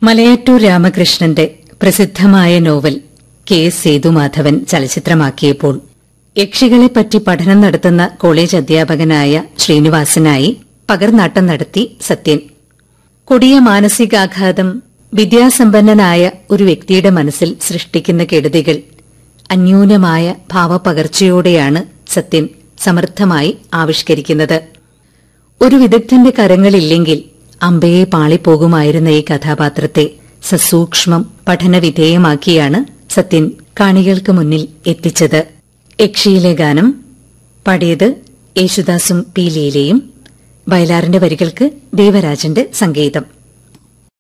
മലയാറ്റൂർ രാമകൃഷ്ണന്റെ പ്രസിദ്ധമായ novel K S Sethumadhavan ചലച്ചിത്രമാക്കിയപ്പോൾ യക്ഷികളെപ്പറ്റി പഠനം നടത്തുന്ന കോളേജ് അധ്യാപകനായ ശ്രീനിവാസനായി പകർനാട്ടം നടത്തി സത്യൻ കൊടിയ മാനസികാഘാതം വിദ്യാസമ്പന്നനായ ഒരു വ്യക്തിയുടെ മനസ്സിൽ സൃഷ്ടിക്കുന്ന കെടുതികൾ അന്യൂനമായ ഭാവപകർച്ചയോടെയാണ് സത്യൻ സമർത്ഥമായി ആവിഷ്കരിക്കുന്നത് ഒരു വിദഗ്ധന്റെ കരങ്ങളില്ലെങ്കിൽ അമ്പയെ പാളിപ്പോകുമായിരുന്ന ഈ കഥാപാത്രത്തെ സസൂക്ഷ്മം പഠനവിധേയമാക്കിയാണ് സത്യൻ കാണികൾക്ക് മുന്നിൽ എത്തിച്ചത് യക്ഷിയിലെ ഗാനം പാടിയത് യേശുദാസും പി ലീലയും വയലാറിന്റെ വരികൾക്ക് ദേവരാജന്റെ സംഗീതം